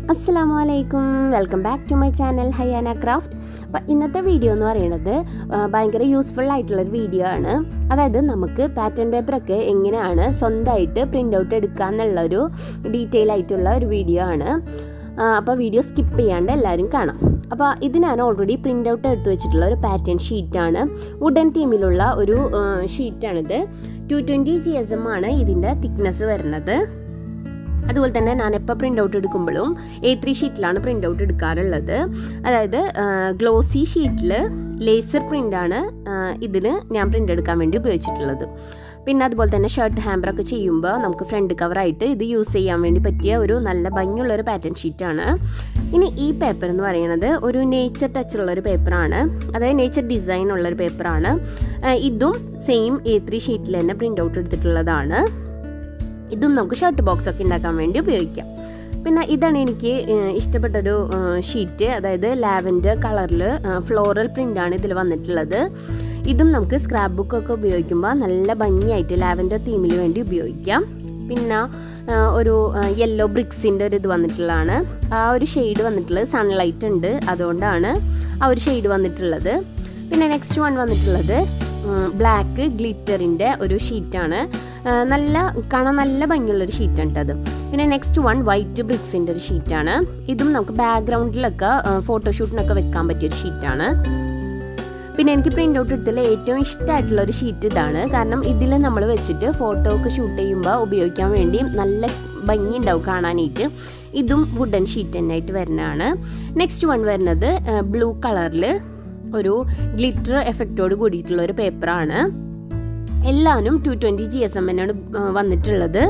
അസ്സാം വലൈക്കും welcome back to my channel Hayana craft അപ്പം ഇന്നത്തെ വീഡിയോ എന്ന് പറയുന്നത് ആ, ഭയങ്കര യൂസ്ഫുൾ ആയിട്ടുള്ളൊരു വീഡിയോ ആണ് അതായത് നമുക്ക് പാറ്റേൺ പേപ്പറൊക്കെ എങ്ങനെയാണ് സ്വന്തമായിട്ട് പ്രിൻ്റ് ഔട്ട് എടുക്കുക എന്നുള്ളൊരു ഡീറ്റെയിൽ ആയിട്ടുള്ള ഒരു വീഡിയോ ആണ് അപ്പോൾ വീഡിയോ സ്കിപ്പ് ചെയ്യാണ്ട് എല്ലാവരും കാണാം അപ്പോൾ ഇത് ഞാൻ ഓൾറെഡി പ്രിൻ്റ് ഔട്ട് എടുത്ത് വെച്ചിട്ടുള്ള ഒരു പാറ്റേൺ ഷീറ്റാണ് വുഡൻ ടീമിലുള്ള ഒരു ഷീറ്റാണിത് two twenty G S M ആണ് ഇതിൻ്റെ തിക്നെസ് വരുന്നത് അതുപോലെ തന്നെ ഞാൻ എപ്പോൾ പ്രിൻ്റ് ഔട്ട് എടുക്കുമ്പോഴും എ ത്രീ ഷീറ്റിലാണ് പ്രിൻ്റ് ഔട്ട് എടുക്കാറുള്ളത് അതായത് ഗ്ലോസി ഷീറ്റിൽ ലേസർ പ്രിൻ്റാണ് ഇതിന് ഞാൻ പ്രിൻ്റ് എടുക്കാൻ വേണ്ടി ഉപയോഗിച്ചിട്ടുള്ളത് പിന്നെ അതുപോലെ തന്നെ ഷർട്ട് ഹാമ്പറൊക്കെ ചെയ്യുമ്പോൾ നമുക്ക് ഫ്രണ്ട് കവറായിട്ട് ഇത് യൂസ് ചെയ്യാൻ വേണ്ടി പറ്റിയ ഒരു നല്ല ഭംഗിയുള്ള ഒരു പാറ്റേൺ ഷീറ്റാണ് ഇനി ഈ പേപ്പർ എന്ന് പറയുന്നത് ഒരു നേച്ചർ ടച്ചുള്ള ഒരു പേപ്പറാണ് അതായത് നേച്ചർ ഡിസൈൻ ഉള്ള ഒരു പേപ്പറാണ് ഇതും സെയിം എ ത്രീ ഷീറ്റിൽ തന്നെ പ്രിൻ്റ് ഔട്ട് എടുത്തിട്ടുള്ളതാണ് ഇതും നമുക്ക് ഷർട്ട് ബോക്സ് ഒക്കെ ഉണ്ടാക്കാൻ വേണ്ടി ഉപയോഗിക്കാം പിന്നെ ഇതാണ് എനിക്ക് ഏഹ്, ഇഷ്ടപ്പെട്ടൊരു ഏഹ്, ഷീറ്റ് അതായത് ലാവൻഡർ കളറിൽ ഫ്ലോറൽ പ്രിൻ്റാണ് ഇതിൽ വന്നിട്ടുള്ളത് ഇതും നമുക്ക് സ്ക്രാപ്പ് ബുക്കൊക്കെ ഉപയോഗിക്കുമ്പോൾ നല്ല ഭംഗിയായിട്ട് ലാവൻഡർ തീമിൽ വേണ്ടി ഉപയോഗിക്കാം പിന്നെ ഏഹ്, ഒരു യെല്ലോ ബ്രിക്സിൻ്റെ ഒരു ഇത് വന്നിട്ടുള്ളതാണ് ആ ഒരു ഷെയ്ഡ് വന്നിട്ടുള്ളത് സൺലൈറ്റ് ഉണ്ട് അതുകൊണ്ടാണ് ആ ഒരു ഷെയ്ഡ് വന്നിട്ടുള്ളത് പിന്നെ നെക്സ്റ്റ് വൺ വന്നിട്ടുള്ളത് ബ്ലാക്ക് ഗ്ലിറ്ററിൻ്റെ ഒരു ഷീറ്റാണ് നല്ല കാണാൻ നല്ല ഭംഗിയുള്ളൊരു ഷീറ്റാണ് അത് പിന്നെ നെക്സ്റ്റ് വൺ വൈറ്റ് ബ്രിക്സിൻ്റെ ഒരു ഷീറ്റാണ് ഇതും നമുക്ക് ബാക്ക്ഗ്രൗണ്ടിലൊക്കെ ഫോട്ടോഷൂട്ടിനൊക്കെ വെക്കാൻ പറ്റിയ ഒരു ഷീറ്റാണ് പിന്നെ എനിക്ക് പ്രിൻ്റ് ഔട്ട് എടുത്തതിൽ ഏറ്റവും ഇഷ്ടമായിട്ടുള്ള ഒരു ഷീറ്റ് ഇതാണ് കാരണം ഇതിൽ നമ്മൾ വെച്ചിട്ട് ഫോട്ടോ ഒക്കെ ഷൂട്ട് ചെയ്യുമ്പോൾ ഉപയോഗിക്കാൻ വേണ്ടി നല്ല ഭംഗി ഉണ്ടാവും കാണാനായിട്ട് ഇതും വുഡൻ ഷീറ്റ് തന്നെ ആയിട്ട് വരുന്നതാണ് നെക്സ്റ്റ് വൺ വരുന്നത് ബ്ലൂ കളറിൽ ഒരു ഗ്ലിറ്റർ എഫക്റ്റോട് കൂടിയിട്ടുള്ള ഒരു പേപ്പറാണ് എല്ലാവരും two twenty G S M എന്നാണ് വന്നിട്ടുള്ളത്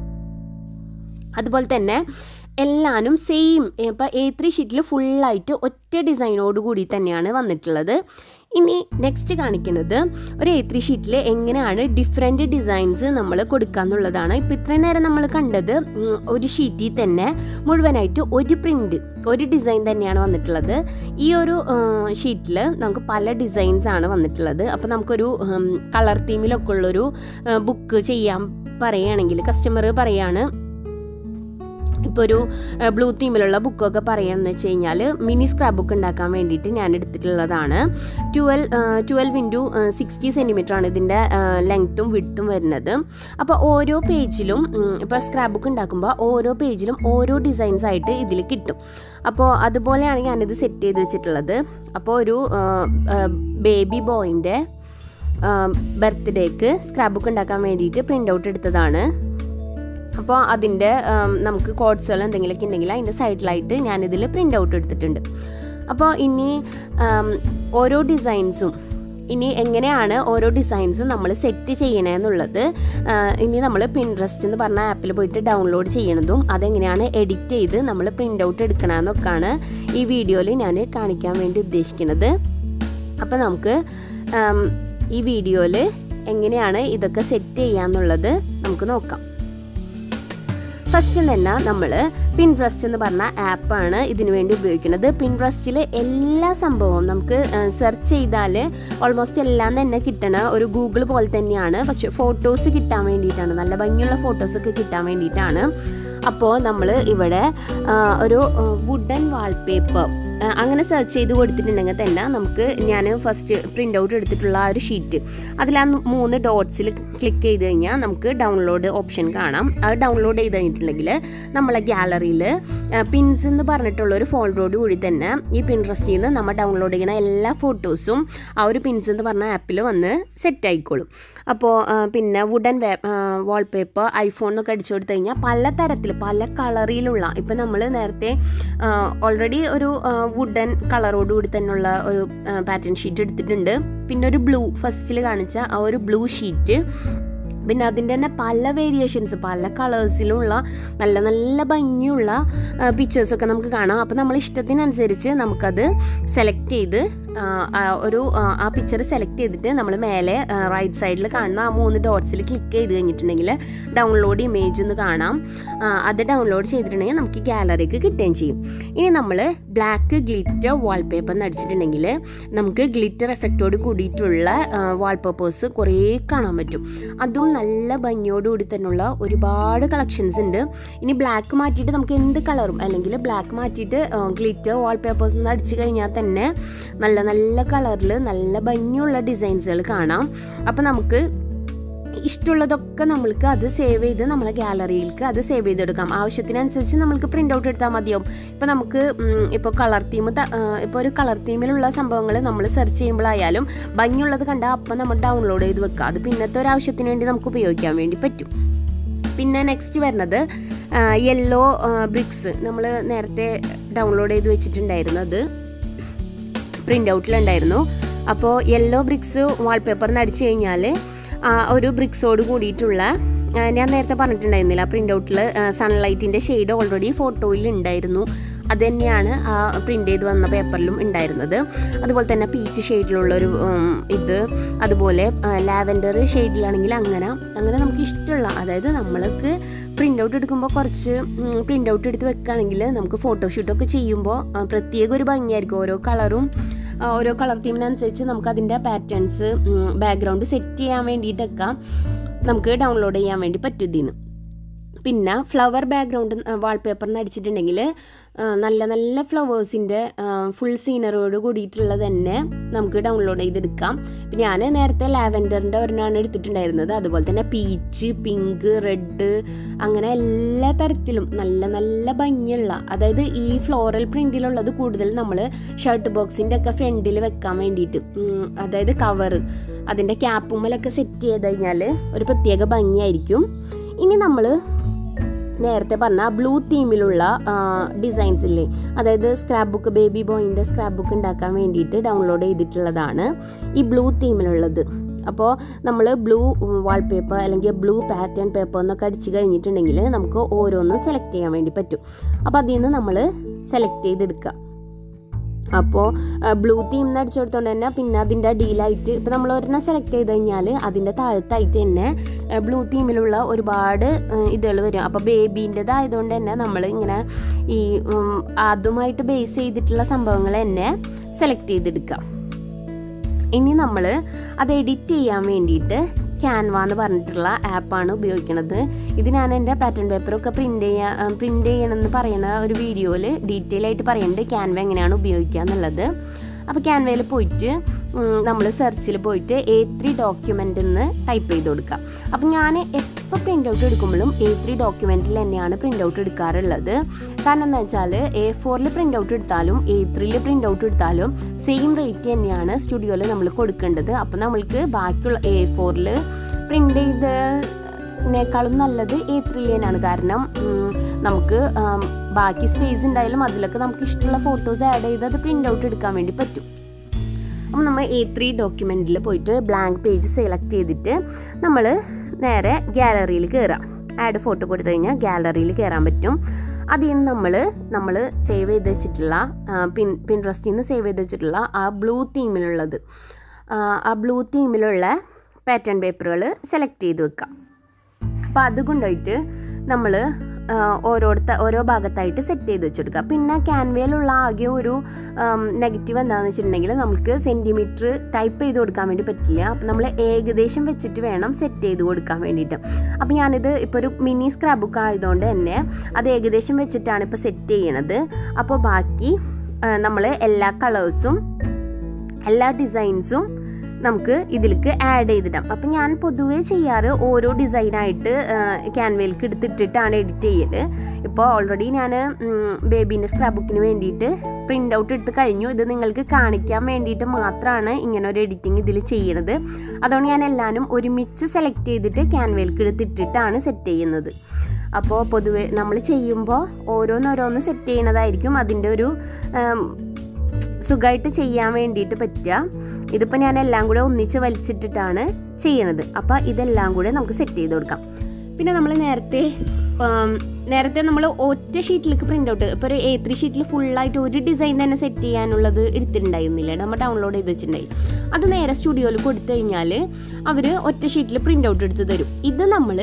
അതുപോലെ തന്നെ എല്ലാനും സെയിം ഇപ്പം എ ത്രീ ഷീറ്റിൽ ഫുള്ളായിട്ട് ഒറ്റ ഡിസൈനോട് കൂടി തന്നെയാണ് വന്നിട്ടുള്ളത് ഇനി നെക്സ്റ്റ് കാണിക്കുന്നത് ഒരു എ ത്രീ ഷീറ്റിൽ എങ്ങനെയാണ് ഡിഫറെൻറ്റ് ഡിസൈൻസ് നമ്മൾ കൊടുക്കുക എന്നുള്ളതാണ് ഇപ്പം ഇത്രയും നേരം നമ്മൾ കണ്ടത് ഉം, ഒരു ഷീറ്റിൽ തന്നെ മുഴുവനായിട്ട് ഒരു പ്രിൻറ്റ് ഒരു ഡിസൈൻ തന്നെയാണ് വന്നിട്ടുള്ളത് ഈ ഒരു ഷീറ്റിൽ നമുക്ക് പല ഡിസൈൻസ് ആണ് വന്നിട്ടുള്ളത് അപ്പോൾ നമുക്കൊരു കളർ തീമിലൊക്കെ ഉള്ളൊരു ബുക്ക് ചെയ്യാൻ പറയുകയാണെങ്കിൽ കസ്റ്റമർ പറയാണ് ഇപ്പോൾ ഒരു ബ്ലൂ തീമിലുള്ള ബുക്കൊക്കെ പറയുകയെന്ന് വെച്ച് കഴിഞ്ഞാൽ മിനി സ്ക്രാപ്പ് ബുക്ക് ഉണ്ടാക്കാൻ വേണ്ടിയിട്ട് ഞാൻ എടുത്തിട്ടുള്ളതാണ് twelve twelve into sixty centimetre ആണ് ഇതിൻ്റെ ലെങ്ത്തും വിഡ്ത്തും വരുന്നത് അപ്പോൾ ഓരോ പേജിലും ഇപ്പോൾ സ്ക്രാപ്പ് ബുക്ക് ഉണ്ടാക്കുമ്പോൾ ഓരോ പേജിലും ഓരോ ഡിസൈൻസ് ആയിട്ട് ഇതിൽ കിട്ടും അപ്പോൾ അതുപോലെയാണ് ഞാനിത് സെറ്റ് ചെയ്ത് വെച്ചിട്ടുള്ളത് അപ്പോൾ ഒരു ബേബി ബോയിൻ്റെ ബർത്ത്ഡേക്ക് സ്ക്രാപ്പ് ബുക്ക് ഉണ്ടാക്കാൻ വേണ്ടിയിട്ട് പ്രിൻ്റ് ഔട്ട് എടുത്തതാണ് അപ്പോൾ അതിൻ്റെ നമുക്ക് കോഡ്സുകൾ എന്തെങ്കിലുമൊക്കെ ഉണ്ടെങ്കിൽ അതിൻ്റെ സൈഡിലായിട്ട് ഞാനിതിൽ പ്രിൻ്റ് ഔട്ട് എടുത്തിട്ടുണ്ട് അപ്പോൾ ഇനി ഉം, ഓരോ ഡിസൈൻസും ഇനി എങ്ങനെയാണ് ഓരോ ഡിസൈൻസും നമ്മൾ സെറ്റ് ചെയ്യണമെന്നുള്ളത് ആ, ഇനി നമ്മൾ പിൻട്രസ്റ്റ് എന്ന് പറഞ്ഞ ആപ്പിൽ പോയിട്ട് ഡൗൺലോഡ് ചെയ്യണതും അതെങ്ങനെയാണ് എഡിറ്റ് ചെയ്ത് നമ്മൾ പ്രിൻ്റ് ഔട്ട് എടുക്കണമെന്നൊക്കെയാണ് ഈ വീഡിയോയിൽ ഞാൻ കാണിക്കാൻ വേണ്ടി ഉദ്ദേശിക്കുന്നത് അപ്പോൾ നമുക്ക് ഉം, ഈ വീഡിയോയിൽ എങ്ങനെയാണ് ഇതൊക്കെ സെറ്റ് ചെയ്യാന്നുള്ളത് നമുക്ക് നോക്കാം ഫസ്റ്റ് തന്നെ നമ്മൾ പിൻട്രസ്റ്റ് എന്ന് പറഞ്ഞ ആപ്പാണ് ഇതിനു വേണ്ടി ഉപയോഗിക്കുന്നത് പിൻട്രസ്റ്റിൽ എല്ലാ സംഭവവും നമുക്ക് സെർച്ച് ചെയ്താൽ ഓൾമോസ്റ്റ് എല്ലാം തന്നെ കിട്ടണ ഒരു ഗൂഗിൾ പോലെ തന്നെയാണ് പക്ഷെ ഫോട്ടോസ് കിട്ടാൻ വേണ്ടിയിട്ടാണ് നല്ല ഭംഗിയുള്ള ഫോട്ടോസൊക്കെ കിട്ടാൻ വേണ്ടിയിട്ടാണ് അപ്പോൾ നമ്മൾ ഇവിടെ ആ, ഒരു വുഡൻ വാൾപേപ്പർ അങ്ങനെ സെർച്ച് ചെയ്ത് കൊടുത്തിട്ടുണ്ടെങ്കിൽ തന്നെ നമുക്ക് ഞാൻ ഫസ്റ്റ് പ്രിൻ്റ് ഔട്ട് എടുത്തിട്ടുള്ള ആ ഒരു ഷീറ്റ് അതിൽ ആ മൂന്ന് ഡോട്ട്സിൽ ക്ലിക്ക് ചെയ്ത് കഴിഞ്ഞാൽ നമുക്ക് ഡൗൺലോഡ് ഓപ്ഷൻ കാണാം അത് ഡൗൺലോഡ് ചെയ്ത് കഴിഞ്ഞിട്ടുണ്ടെങ്കിൽ നമ്മളെ ഗ്യാലറിയിൽ പിൻസ് എന്ന് പറഞ്ഞിട്ടുള്ള ഒരു ഫോൾഡറോട് കൂടി തന്നെ ഈ പിൻട്രസ്റ്റിൽ നിന്ന് നമ്മൾ ഡൗൺലോഡ് ചെയ്യുന്ന എല്ലാ ഫോട്ടോസും ആ ഒരു പിൻസ് എന്ന് പറഞ്ഞ ആപ്പിൽ വന്ന് സെറ്റ് ആയിക്കോളും അപ്പോൾ പിന്നെ വുഡൻ വേ വാൾപേപ്പർ ഐഫോൺ എന്നൊക്കെ അടിച്ചു കൊടുത്തു കഴിഞ്ഞാൽ പല തരത്തിൽ പല കളറിലുള്ള ഇപ്പം നമ്മൾ നേരത്തെ ഓൾറെഡി ഒരു വുഡൻ കളറോടുകൂടി തന്നെയുള്ള ഒരു പാറ്റേൺ ഷീറ്റ് എടുത്തിട്ടുണ്ട് പിന്നെ ഒരു ബ്ലൂ ഫസ്റ്റിൽ കാണിച്ച ആ ഒരു ബ്ലൂ ഷീറ്റ് പിന്നെ അതിൻ്റെ തന്നെ പല വേരിയേഷൻസ് പല കളേഴ്സിലുള്ള നല്ല നല്ല ഭംഗിയുള്ള പിക്ചേഴ്സൊക്കെ നമുക്ക് കാണാം അപ്പോൾ നമ്മൾ ഇഷ്ടത്തിനനുസരിച്ച് നമുക്കത് സെലക്ട് ചെയ്ത് ആ, ആ, ഒരു ആ, ആ പിക്ചർ സെലക്ട് ചെയ്തിട്ട് നമ്മൾ മേലെ റൈറ്റ് സൈഡിൽ കാണുന്ന ആ മൂന്ന് ഡോട്ട്സിൽ ക്ലിക്ക് ചെയ്ത് കഴിഞ്ഞിട്ടുണ്ടെങ്കിൽ ഡൗൺലോഡ് ഇമേജ് എന്ന് കാണാം ആ, അത് ഡൗൺലോഡ് ചെയ്തിട്ടുണ്ടെങ്കിൽ നമുക്ക് ഗാലറിക്ക് കിട്ടുകയും ചെയ്യും ഇനി നമ്മൾ ബ്ലാക്ക് ഗ്ലിറ്റർ വാൾപേപ്പർ നടിച്ചിട്ടുണ്ടെങ്കിൽ നമുക്ക് ഗ്ലിറ്റർ എഫക്റ്റോട് കൂടിയിട്ടുള്ള വാൾപേപ്പേഴ്സ് കുറേ കാണാൻ പറ്റും അതും നല്ല ഭംഗിയോടുകൂടി തന്നെയുള്ള ഒരുപാട് കളക്ഷൻസ് ഉണ്ട് ഇനി ബ്ലാക്ക് മാറ്റിയിട്ട് നമുക്ക് എന്ത് കളറും അല്ലെങ്കിൽ ബ്ലാക്ക് മാറ്റിയിട്ട് ഗ്ലിറ്റർ വാൾപേപ്പേഴ്സ് ഒന്ന് അടിച്ചു കഴിഞ്ഞാൽ തന്നെ നല്ല നല്ല കളറിൽ നല്ല ഭംഗിയുള്ള ഡിസൈൻസുകൾ കാണാം അപ്പോൾ നമുക്ക് ഇഷ്ടമുള്ളതൊക്കെ നമ്മൾക്ക് അത് സേവ് ചെയ്ത് നമ്മളെ ഗാലറിയിലേക്ക് അത് സേവ് ചെയ്തെടുക്കാം ആവശ്യത്തിനനുസരിച്ച് നമ്മൾക്ക് പ്രിൻ്റ് ഔട്ട് എടുത്താൽ മതിയാവും ഇപ്പോൾ നമുക്ക് ഇപ്പോൾ കളർ തീം ഇപ്പോൾ ഒരു കളർ തീമിലുള്ള സംഭവങ്ങൾ നമ്മൾ സെർച്ച് ചെയ്യുമ്പോഴായാലും ഭംഗിയുള്ളത് കണ്ടാൽ അപ്പം നമ്മൾ ഡൗൺലോഡ് ചെയ്ത് വെക്കുക അത് പിന്നത്തെ ഒരു ആവശ്യത്തിന് വേണ്ടി നമുക്ക് ഉപയോഗിക്കാൻ വേണ്ടി പറ്റും പിന്നെ നെക്സ്റ്റ് വരുന്നത് യെല്ലോ ബ്രിക്സ് നമ്മൾ നേരത്തെ ഡൗൺലോഡ് ചെയ്ത് വെച്ചിട്ടുണ്ടായിരുന്നത് പ്രിൻ്റ് ഔട്ടിലുണ്ടായിരുന്നു അപ്പോൾ യെല്ലോ ബ്രിക്സ് വാൾപേപ്പറിന് അടിച്ചു കഴിഞ്ഞാൽ ഒരു ബ്രിക്സോട് കൂടിയിട്ടുള്ള ആ, ഞാൻ നേരത്തെ പറഞ്ഞിട്ടുണ്ടായിരുന്നില്ല പ്രിൻ്റ് ഔട്ടിൽ സൺലൈറ്റിൻ്റെ ഷെയ്ഡ് ഓൾറെഡി ഫോട്ടോയിൽ ഉണ്ടായിരുന്നു അത് തന്നെയാണ് ആ പ്രിൻ്റ് ചെയ്ത് വന്ന പേപ്പറിലും ഉണ്ടായിരുന്നത് അതുപോലെ തന്നെ പീച്ച് ഷെയ്ഡിലുള്ളൊരു ഉം, ഇത് അതുപോലെ ലാവൻഡർ ഷെയ്ഡിലാണെങ്കിൽ അങ്ങനെ അങ്ങനെ നമുക്ക് ഇഷ്ടമുള്ള അതായത് നമ്മൾക്ക് പ്രിൻ്റ് ഔട്ട് എടുക്കുമ്പോൾ കുറച്ച് പ്രിൻ്റ് ഔട്ട് എടുത്ത് വെക്കുകയാണെങ്കിൽ നമുക്ക് ഫോട്ടോഷൂട്ടൊക്കെ ചെയ്യുമ്പോൾ ആ, പ്രത്യേക ഒരു ഭംഗിയായിരിക്കും ഓരോ കളറും ആ, ഓരോ കളർ തീമിനനുസരിച്ച് നമുക്ക് അതിൻ്റെ പാറ്റേൺസ് ബാക്ക്ഗ്രൗണ്ട് സെറ്റ് ചെയ്യാൻ വേണ്ടിയിട്ടൊക്കെ നമുക്ക് ഡൗൺലോഡ് ചെയ്യാൻ വേണ്ടി പറ്റും ഇതിന്ന് പിന്നെ ഫ്ലവർ ബാക്ക്ഗ്രൗണ്ട് വാൾപേപ്പറിന് അടിച്ചിട്ടുണ്ടെങ്കിൽ നല്ല നല്ല ഫ്ലവേഴ്സിൻ്റെ ഫുൾ സീനറിയോട് കൂടിയിട്ടുള്ളത് തന്നെ നമുക്ക് ഡൗൺലോഡ് ചെയ്തെടുക്കാം ഇപ്പം ഞാൻ നേരത്തെ ലാവൻഡറിൻ്റെ ഒരെണ്ണമാണ് എടുത്തിട്ടുണ്ടായിരുന്നത് അതുപോലെ തന്നെ പീച്ച് പിങ്ക് റെഡ് അങ്ങനെ എല്ലാ തരത്തിലും നല്ല നല്ല ഭംഗിയുള്ള അതായത് ഈ ഫ്ലോറൽ പ്രിൻറ്റിലുള്ളത് കൂടുതൽ നമ്മൾ ഷർട്ട് ബോക്സിൻ്റെ ഒക്കെ ഫ്രണ്ടിൽ വെക്കാൻ വേണ്ടിയിട്ട് ഉം, അതായത് കവറ് അതിൻ്റെ ക്യാപ്പുമ്മലൊക്കെ സെറ്റ് ചെയ്ത് കഴിഞ്ഞാൽ ഒരു പ്രത്യേക ഭംഗിയായിരിക്കും ഇനി നമ്മൾ നേരത്തെ പറഞ്ഞ ബ്ലൂ തീമിലുള്ള ഡിസൈൻസ് ഇല്ലേ അതായത് സ്ക്രാപ്പ് ബുക്ക് ബേബി ബോയിൻ്റെ സ്ക്രാപ്പ് ബുക്ക് ഉണ്ടാക്കാൻ വേണ്ടിയിട്ട് ഡൗൺലോഡ് ചെയ്തിട്ടുള്ളതാണ് ഈ ബ്ലൂ തീമിലുള്ളത് അപ്പോൾ നമ്മൾ ബ്ലൂ വാൾപേപ്പർ അല്ലെങ്കിൽ ബ്ലൂ പാറ്റേൺ പേപ്പർ എന്നൊക്കെ അടിച്ച് കഴിഞ്ഞിട്ടുണ്ടെങ്കിൽ നമുക്ക് ഓരോന്നും സെലക്ട് ചെയ്യാൻ വേണ്ടി പറ്റും അപ്പോൾ അതിൽ നിന്ന് നമ്മൾ സെലക്ട് ചെയ്തെടുക്കുക അപ്പോൾ ബ്ലൂ തീം എന്ന് അടിച്ചു കൊടുത്തോണ്ട് തന്നെ പിന്നെ അതിൻ്റെ അടിയിലായിട്ട് ഇപ്പോൾ നമ്മൾ ഒരെണ്ണം സെലക്ട് ചെയ്ത് കഴിഞ്ഞാൽ അതിൻ്റെ താഴത്തായിട്ട് തന്നെ ബ്ലൂ തീമിലുള്ള ഒരുപാട് ഇതുകൾ വരും അപ്പോൾ ബേബീൻ്റെതായതുകൊണ്ട് തന്നെ നമ്മൾ ഇങ്ങനെ ഈ ഉം, അതുമായിട്ട് ബേസ് ചെയ്തിട്ടുള്ള സംഭവങ്ങൾ തന്നെ സെലക്ട് ചെയ്തെടുക്കാം ഇനി നമ്മൾ അത് എഡിറ്റ് ചെയ്യാൻ വേണ്ടിയിട്ട് ക്യാൻവ എന്ന് പറഞ്ഞിട്ടുള്ള ആപ്പാണ് ഉപയോഗിക്കുന്നത് ഇത് ഞാൻ എൻ്റെ പാറ്റേൺ പേപ്പറൊക്കെ പ്രിൻ്റ് ചെയ്യാൻ പ്രിൻ്റ് ചെയ്യണമെന്ന് പറയുന്ന ഒരു വീഡിയോയിൽ ഡീറ്റെയിൽ ആയിട്ട് പറയുന്നുണ്ട് ക്യാൻവ എങ്ങനെയാണ് ഉപയോഗിക്കുക എന്നുള്ളത് അപ്പോൾ ക്യാൻവയിൽ പോയിട്ട് നമ്മൾ സെർച്ചിൽ പോയിട്ട് എ ത്രീ ഡോക്യുമെൻ്റ് എന്ന് ടൈപ്പ് ചെയ്ത് കൊടുക്കുക അപ്പം ഞാൻ എപ്പോൾ പ്രിൻ്റ് ഔട്ട് എടുക്കുമ്പോഴും എ ത്രീ ഡോക്യുമെൻറ്റിൽ തന്നെയാണ് പ്രിൻ്റ് ഔട്ട് എടുക്കാറുള്ളത് കാരണം എന്താ വെച്ചാൽ എ ഫോറിൽ പ്രിൻ്റ് ഔട്ട് എടുത്താലും എ ത്രീയിൽ പ്രിൻ്റ് ഔട്ട് എടുത്താലും സെയിം റേറ്റ് തന്നെയാണ് സ്റ്റുഡിയോയിൽ നമ്മൾ കൊടുക്കേണ്ടത് അപ്പോൾ നമ്മൾക്ക് ബാക്കിയുള്ള എ ഫോറിൽ പ്രിൻ്റ് ചെയ്തതിനേക്കാളും നല്ലത് എ ത്രീയിലാണ് കാരണം ഉം, നമുക്ക് ആം, ബാക്കി സ്പേസ് ഉണ്ടായാലും അതിലൊക്കെ നമുക്ക് ഇഷ്ടമുള്ള ഫോട്ടോസ് ആഡ് ചെയ്ത് അത് പ്രിൻ്റ് ഔട്ട് എടുക്കാൻ വേണ്ടി പറ്റും അപ്പോൾ നമ്മൾ എ ത്രീ ഡോക്യുമെൻറ്റിൽ പോയിട്ട് ബ്ലാങ്ക് പേജ് സെലക്ട് ചെയ്തിട്ട് നമ്മൾ നേരെ ഗാലറിയിൽ കയറാം ആഡ് ഫോട്ടോ കൊടുത്തു കഴിഞ്ഞാൽ ഗാലറിയിൽ കയറാൻ പറ്റും അതിൽ നിന്ന് നമ്മൾ നമ്മൾ സേവ് ചെയ്ത് വെച്ചിട്ടുള്ള ആ, പിൻ പിൻട്രസ്റ്റിൽ നിന്ന് സേവ് ചെയ്ത് വെച്ചിട്ടുള്ള ആ ബ്ലൂ തീമിലുള്ളത് ആ, ആ ബ്ലൂ തീമിലുള്ള പാറ്റേൺ പേപ്പറുകൾ സെലക്ട് ചെയ്ത് വെക്കാം അപ്പോൾ അത് കൊണ്ടുപോയിട്ട് നമ്മൾ ഓരോരുത്ത ഓരോ ഭാഗത്തായിട്ട് സെറ്റ് ചെയ്ത് വെച്ചെടുക്കുക പിന്നെ ക്യാൻവയിലുള്ള ആകെ ഒരു നെഗറ്റീവ് എന്താണെന്ന് വെച്ചിട്ടുണ്ടെങ്കിൽ നമുക്ക് സെൻറ്റിമീറ്റർ ടൈപ്പ് ചെയ്ത് കൊടുക്കാൻ വേണ്ടി പറ്റില്ല അപ്പം നമ്മൾ ഏകദേശം വെച്ചിട്ട് വേണം സെറ്റ് ചെയ്ത് കൊടുക്കാൻ വേണ്ടിയിട്ട് അപ്പം ഞാനിത് ഇപ്പോൾ ഒരു മിനി സ്ക്രാപ്പ് ബുക്ക് ആയതുകൊണ്ട് തന്നെ അത് ഏകദേശം വെച്ചിട്ടാണ് ഇപ്പോൾ സെറ്റ് ചെയ്യണത് അപ്പോൾ ബാക്കി നമ്മൾ എല്ലാ കളേഴ്സും എല്ലാ ഡിസൈൻസും നമുക്ക് ഇതിലേക്ക് ആഡ് ചെയ്തിടാം അപ്പം ഞാൻ പൊതുവേ ചെയ്യാറ് ഓരോ ഡിസൈനായിട്ട് ക്യാൻവയിലേക്ക് എടുത്തിട്ടിട്ടാണ് എഡിറ്റ് ചെയ്യൽ ഇപ്പോൾ ഓൾറെഡി ഞാൻ ബേബീൻ്റെ സ്ക്രാപ്പ് ബുക്കിന് വേണ്ടിയിട്ട് പ്രിൻ്റ് ഔട്ട് എടുത്ത് കഴിഞ്ഞു ഇത് നിങ്ങൾക്ക് കാണിക്കാൻ വേണ്ടിയിട്ട് മാത്രമാണ് ഇങ്ങനെ ഒരു എഡിറ്റിംഗ് ഇതിൽ ചെയ്യണത് അതുകൊണ്ട് ഞാൻ എല്ലാവരും ഒരുമിച്ച് സെലക്ട് ചെയ്തിട്ട് ക്യാൻവയിലേക്ക് എടുത്തിട്ടിട്ടാണ് സെറ്റ് ചെയ്യുന്നത് അപ്പോൾ പൊതുവെ നമ്മൾ ചെയ്യുമ്പോൾ ഓരോന്നോരോന്ന് സെറ്റ് ചെയ്യണതായിരിക്കും അതിൻ്റെ ഒരു സുഖമായിട്ട് ചെയ്യാൻ വേണ്ടിയിട്ട് പറ്റുക ഇതിപ്പോൾ ഞാൻ എല്ലാം കൂടെ ഒന്നിച്ച് വലിച്ചിട്ടിട്ടാണ് ചെയ്യണത് അപ്പോൾ ഇതെല്ലാം കൂടെ നമുക്ക് സെറ്റ് ചെയ്ത് കൊടുക്കാം പിന്നെ നമ്മൾ നേരത്തെ ആം, നേരത്തെ നമ്മൾ ഒറ്റ ഷീറ്റിലേക്ക് പ്രിൻ്റ് ഔട്ട് ഇപ്പോൾ ഒരു എ ത്രീ ഷീറ്റിൽ ഫുള്ളായിട്ട് ഒരു ഡിസൈൻ തന്നെ സെറ്റ് ചെയ്യാനുള്ളത് എടുത്തിട്ടുണ്ടായിരുന്നില്ല നമ്മൾ ഡൗൺലോഡ് ചെയ്ത് വെച്ചിട്ടുണ്ടായി അത് നേരെ സ്റ്റുഡിയോയിൽ കൊടുത്തു കഴിഞ്ഞാൽ അവർ ഒറ്റ ഷീറ്റിൽ പ്രിൻ്റ് ഔട്ട് എടുത്ത് തരും ഇത് നമ്മൾ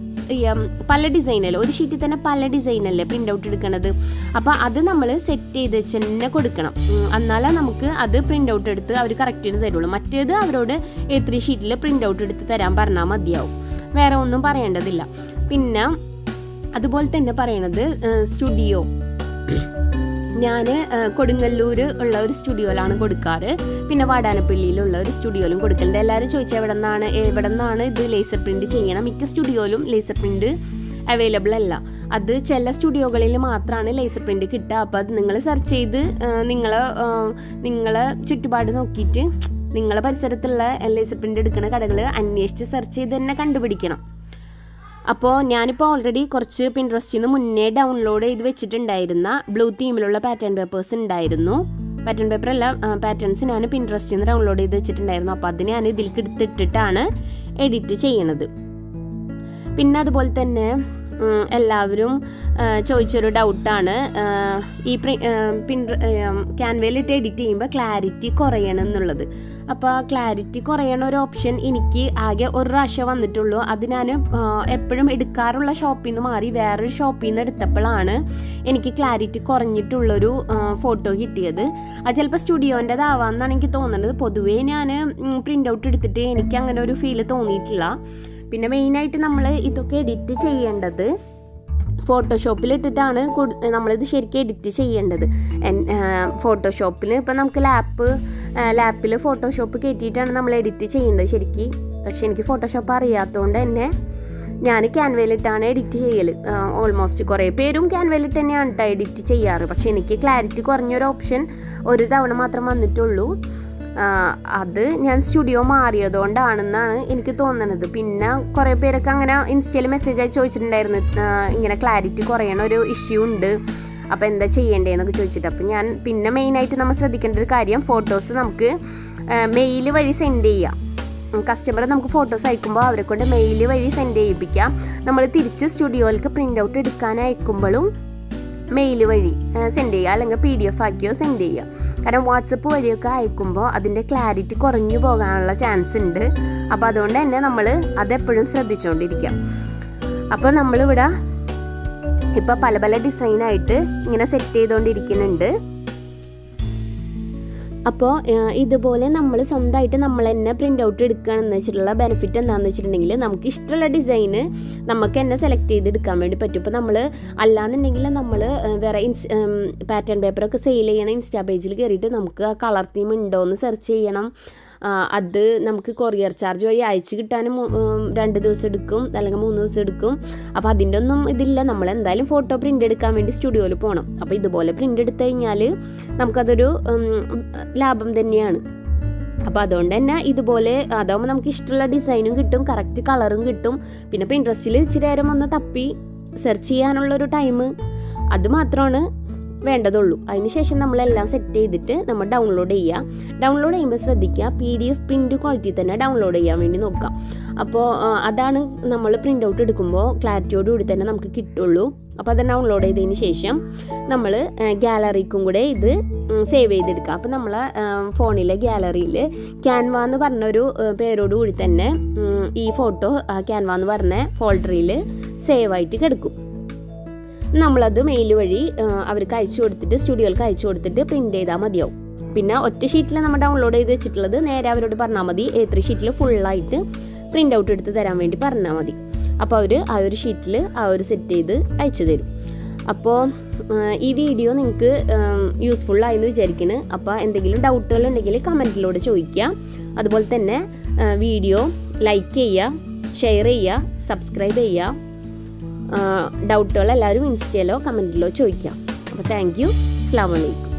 പല ഡിസൈനല്ലേ ഒരു ഷീറ്റിൽ തന്നെ പല ഡിസൈനല്ലേ പ്രിൻ്റ് ഔട്ട് എടുക്കണത് അപ്പോൾ അത് നമ്മൾ സെറ്റ് ചെയ്ത് വെച്ച് തന്നെ കൊടുക്കണം ഉം, എന്നാലേ നമുക്ക് അത് പ്രിൻ്റ് ഔട്ട് എടുത്ത് അവർ കറക്റ്റിന് തരുള്ളൂ മറ്റേത് അവരോട് എ ത്രീ ഷീറ്റിൽ പ്രിൻ്റ് ഔട്ട് എടുത്ത് തരാൻ പറഞ്ഞാൽ മതിയാവും വേറെ ഒന്നും പറയേണ്ടതില്ല പിന്നെ അതുപോലെ തന്നെ പറയണത് സ്റ്റുഡിയോ ഞാൻ കൊടുങ്ങല്ലൂർ ഉള്ള ഒരു സ്റ്റുഡിയോയിലാണ് കൊടുക്കാറ് പിന്നെ വാടാനപ്പള്ളിയിലുള്ള ഒരു സ്റ്റുഡിയോയിലും കൊടുക്കലുണ്ട് എല്ലാവരും ചോദിച്ചാൽ എവിടെ നിന്നാണ് എവിടെ നിന്നാണ് ഇത് ലേസർ പ്രിൻറ്റ് ചെയ്യണം മിക്ക സ്റ്റുഡിയോയിലും ലേസർ പ്രിൻറ്റ് അവൈലബിൾ അല്ല അത് ചില സ്റ്റുഡിയോകളിൽ മാത്രമാണ് ലേസർ പ്രിൻറ്റ് കിട്ടുക അപ്പോൾ അത് നിങ്ങൾ സെർച്ച് ചെയ്ത് നിങ്ങൾ നിങ്ങളെ ചുറ്റുപാട് നോക്കിയിട്ട് നിങ്ങളെ പരിസരത്തുള്ള ലേസർ പ്രിൻ്റ് എടുക്കുന്ന കടകൾ അന്വേഷിച്ച് സെർച്ച് ചെയ്ത് തന്നെ കണ്ടുപിടിക്കണം അപ്പോൾ ഞാനിപ്പോൾ ഓൾറെഡി കുറച്ച് പിൻട്രസ്റ്റിൽ നിന്ന് മുന്നേ ഡൗൺലോഡ് ചെയ്ത് വെച്ചിട്ടുണ്ടായിരുന്ന ബ്ലൂ തീമിലുള്ള പാറ്റേൺ പേപ്പേഴ്സ് ഉണ്ടായിരുന്നു പാറ്റേൺ പേപ്പർ അല്ല പാറ്റേൺസ് ഞാൻ പിൻട്രസ്റ്റിൽ നിന്ന് ഡൗൺലോഡ് ചെയ്ത് വെച്ചിട്ടുണ്ടായിരുന്നു അപ്പോൾ അത് ഞാൻ ഇതിലേക്ക് എടുത്തിട്ടിട്ടാണ് എഡിറ്റ് ചെയ്യണത് പിന്നെ അതുപോലെ തന്നെ ഉം, എല്ലാവരും ആ, ചോദിച്ചൊരു ഡൗട്ടാണ് ഈ പ്രി പിൻ ക്യാൻവയിലിട്ട് എഡിറ്റ് ചെയ്യുമ്പോൾ ക്ലാരിറ്റി കുറയണം എന്നുള്ളത് അപ്പോൾ ക്ലാരിറ്റി കുറയണ ഒരു ഓപ്ഷൻ എനിക്ക് ആകെ ഒരു പ്രാവശ്യം വന്നിട്ടുള്ളൂ അത് ഞാൻ എപ്പോഴും എടുക്കാറുള്ള ഷോപ്പിൽ നിന്ന് മാറി വേറൊരു ഷോപ്പിൽ നിന്ന് എടുത്തപ്പോഴാണ് എനിക്ക് ക്ലാരിറ്റി കുറഞ്ഞിട്ടുള്ളൊരു ഫോട്ടോ കിട്ടിയത് അത് ചിലപ്പോൾ സ്റ്റുഡിയോൻ്റെതാവാമെന്നാണ് എനിക്ക് തോന്നുന്നത് പൊതുവേ ഞാൻ പ്രിൻ്റ് ഔട്ട് എടുത്തിട്ട് എനിക്ക് അങ്ങനെ ഒരു ഫീല് തോന്നിയിട്ടില്ല പിന്നെ മെയിനായിട്ട് നമ്മൾ ഇതൊക്കെ എഡിറ്റ് ചെയ്യേണ്ടത് ഫോട്ടോഷോപ്പിൽ ഇട്ടിട്ടാണ് കൊടു- നമ്മളിത് ശരിക്കും എഡിറ്റ് ചെയ്യേണ്ടത് ഫോട്ടോഷോപ്പിൽ ഇപ്പം നമുക്ക് ലാപ്പ് ലാപ്പിൽ ഫോട്ടോഷോപ്പ് കയറ്റിയിട്ടാണ് നമ്മൾ എഡിറ്റ് ചെയ്യേണ്ടത് ശരിക്കും പക്ഷെ എനിക്ക് ഫോട്ടോഷോപ്പ് അറിയാത്തതുകൊണ്ട് തന്നെ ഞാൻ ക്യാൻവയിലിട്ടാണ് എഡിറ്റ് ചെയ്യൽ ഓൾമോസ്റ്റ് കുറേ പേരും ക്യാൻവയിലിട്ട് തന്നെയാണ് കേട്ടോ എഡിറ്റ് ചെയ്യാറ് പക്ഷെ എനിക്ക് ക്ലാരിറ്റി കുറഞ്ഞൊരു ഓപ്ഷൻ ഒരു തവണ മാത്രം വന്നിട്ടുള്ളൂ ആ, അത് ഞാൻ സ്റ്റുഡിയോ മാറിയതുകൊണ്ടാണെന്നാണ് എനിക്ക് തോന്നുന്നത് പിന്നെ കുറേ പേരൊക്കെ അങ്ങനെ ഇൻസ്റ്റയിൽ മെസ്സേജ് ആയി ചോദിച്ചിട്ടുണ്ടായിരുന്നു ആ, ഇങ്ങനെ ക്ലാരിറ്റി കുറയണ ഒരു ഇഷ്യൂ ഉണ്ട് അപ്പോൾ എന്താ ചെയ്യേണ്ടതെന്നൊക്കെ ചോദിച്ചിട്ട് അപ്പോൾ ഞാൻ പിന്നെ മെയിനായിട്ട് നമ്മൾ ശ്രദ്ധിക്കേണ്ട ഒരു കാര്യം ഫോട്ടോസ് നമുക്ക് മെയിൽ വഴി സെൻഡ് ചെയ്യാം കസ്റ്റമർ നമുക്ക് ഫോട്ടോസ് അയക്കുമ്പോൾ അവരെ കൊണ്ട് മെയിൽ വഴി സെൻഡ് ചെയ്യിപ്പിക്കാം നമ്മൾ തിരിച്ച് സ്റ്റുഡിയോയിലേക്ക് പ്രിൻ്റ് ഔട്ട് എടുക്കാൻ അയക്കുമ്പോഴും മെയിൽ വഴി സെൻഡ് ചെയ്യുക അല്ലെങ്കിൽ പി ഡി എഫ് ആക്കിയോ സെൻഡ് ചെയ്യുക കാരണം വാട്സപ്പ് വഴിയൊക്കെ അയക്കുമ്പോൾ അതിൻ്റെ ക്ലാരിറ്റി കുറഞ്ഞു പോകാനുള്ള ചാൻസ് ഉണ്ട് അപ്പോൾ അതുകൊണ്ട് തന്നെ നമ്മൾ അതെപ്പോഴും ശ്രദ്ധിച്ചുകൊണ്ടിരിക്കാം അപ്പോൾ നമ്മളിവിടെ ഇപ്പോൾ പല പല ഡിസൈനായിട്ട് ഇങ്ങനെ സെറ്റ് ചെയ്തുകൊണ്ടിരിക്കുന്നുണ്ട് അപ്പോൾ ഇതുപോലെ നമ്മൾ സ്വന്തമായിട്ട് നമ്മൾ തന്നെ പ്രിൻ്റ് ഔട്ട് എടുക്കുകയാണെന്ന് വെച്ചിട്ടുള്ള ബെനിഫിറ്റ് എന്താണെന്ന് വെച്ചിട്ടുണ്ടെങ്കിൽ നമുക്ക് ഇഷ്ടമുള്ള ഡിസൈന് നമുക്ക് തന്നെ സെലക്ട് ചെയ്ത് എടുക്കാൻ വേണ്ടി പറ്റും ഇപ്പോൾ നമ്മൾ അല്ലാന്നുണ്ടെങ്കിൽ നമ്മൾ വേറെ ഇൻസ് പാറ്റേൺ പേപ്പറൊക്കെ സെയിൽ ചെയ്യണ ഇൻസ്റ്റാ പേജിൽ കയറിയിട്ട് നമുക്ക് ആ കളർ തീം ഉണ്ടോ എന്ന് സെർച്ച് ചെയ്യണം ആ, അത് നമുക്ക് കൊറിയർ ചാർജ് വഴി അയച്ചു കിട്ടാനും മു- ഉം, രണ്ട് ദിവസം എടുക്കും അല്ലെങ്കിൽ മൂന്ന് ദിവസം എടുക്കും അപ്പോൾ അതിൻ്റെ ഒന്നും ഇതില്ല നമ്മൾ എന്തായാലും ഫോട്ടോ പ്രിൻ്റ് എടുക്കാൻ വേണ്ടി സ്റ്റുഡിയോയിൽ പോകണം അപ്പോൾ ഇതുപോലെ പ്രിൻ്റ് എടുത്തു കഴിഞ്ഞാൽ നമുക്കതൊരു ഉം, ലാഭം തന്നെയാണ് അപ്പോൾ അതുകൊണ്ട് തന്നെ ഇതുപോലെ അതാകുമ്പോൾ നമുക്ക് ഇഷ്ടമുള്ള ഡിസൈനും കിട്ടും കറക്റ്റ് കളറും കിട്ടും പിന്നെ ഇപ്പോൾ ഇൻട്രസ്റ്റിൽ ഇച്ചിരി നേരം ഒന്ന് തപ്പി സെർച്ച് ചെയ്യാനുള്ളൊരു ടൈം അത് മാത്രമാണ് വേണ്ടതുള്ളൂ അതിനുശേഷം നമ്മളെല്ലാം സെറ്റ് ചെയ്തിട്ട് നമ്മൾ ഡൗൺലോഡ് ചെയ്യുക ഡൗൺലോഡ് ചെയ്യുമ്പോൾ ശ്രദ്ധിക്കുക P D F print quality തന്നെ ഡൗൺലോഡ് ചെയ്യാൻ വേണ്ടി നോക്കാം അപ്പോൾ ആ, അതാണ് നമ്മൾ പ്രിൻ്റ് ഔട്ട് എടുക്കുമ്പോൾ ക്ലാരിറ്റിയോടുകൂടി തന്നെ നമുക്ക് കിട്ടുള്ളൂ അപ്പോൾ അത് ഡൗൺലോഡ് ചെയ്തതിന് ശേഷം നമ്മൾ ഗാലറിക്കും കൂടെ ഇത് സേവ് ചെയ്തെടുക്കുക അപ്പോൾ നമ്മൾ ഫോണിലെ ഗാലറിയിൽ ക്യാൻവ എന്ന് പറഞ്ഞൊരു ആ, പേരോട് കൂടി തന്നെ ഉം, ഈ ഫോട്ടോ ക്യാൻവ എന്ന് പറഞ്ഞ ഫോൾഡറിൽ സേവ് ആയിട്ട് കിടക്കും നമ്മളത് മെയിൽ വഴി ആ, അവർക്ക് അയച്ചു കൊടുത്തിട്ട് സ്റ്റുഡിയോയിലേക്ക് അയച്ചു കൊടുത്തിട്ട് പ്രിൻ്റ് ചെയ്താൽ മതിയാവും പിന്നെ ഒറ്റ ഷീറ്റിൽ നമ്മൾ ഡൗൺലോഡ് ചെയ്ത് വെച്ചിട്ടുള്ളത് നേരെ അവരോട് പറഞ്ഞാൽ മതി എ ത്രീ ഷീറ്റിൽ ഫുള്ളായിട്ട് പ്രിൻ്റ് ഔട്ട് എടുത്ത് തരാൻ വേണ്ടി പറഞ്ഞാൽ മതി അപ്പോൾ അവർ ആ ഒരു ഷീറ്റിൽ ആ ഒരു സെറ്റ് ചെയ്ത് അയച്ചു തരും അപ്പോൾ ഈ വീഡിയോ നിങ്ങൾക്ക് യൂസ്ഫുൾ ആയെന്ന് വിചാരിക്കുന്നു അപ്പോൾ എന്തെങ്കിലും ഡൗട്ടുകൾ ഉണ്ടെങ്കിൽ കമൻറ്റിലൂടെ ചോദിക്കുക അതുപോലെ തന്നെ വീഡിയോ ലൈക്ക് ചെയ്യുക ഷെയർ ചെയ്യുക സബ്സ്ക്രൈബ് ചെയ്യുക ഡൗട്ടുകൾ എല്ലാവരും ഇൻസ്റ്റയിലോ കമൻറ്റിലോ ചോദിക്കാം അപ്പോൾ താങ്ക് യു അസ്സാം വലൈക്കും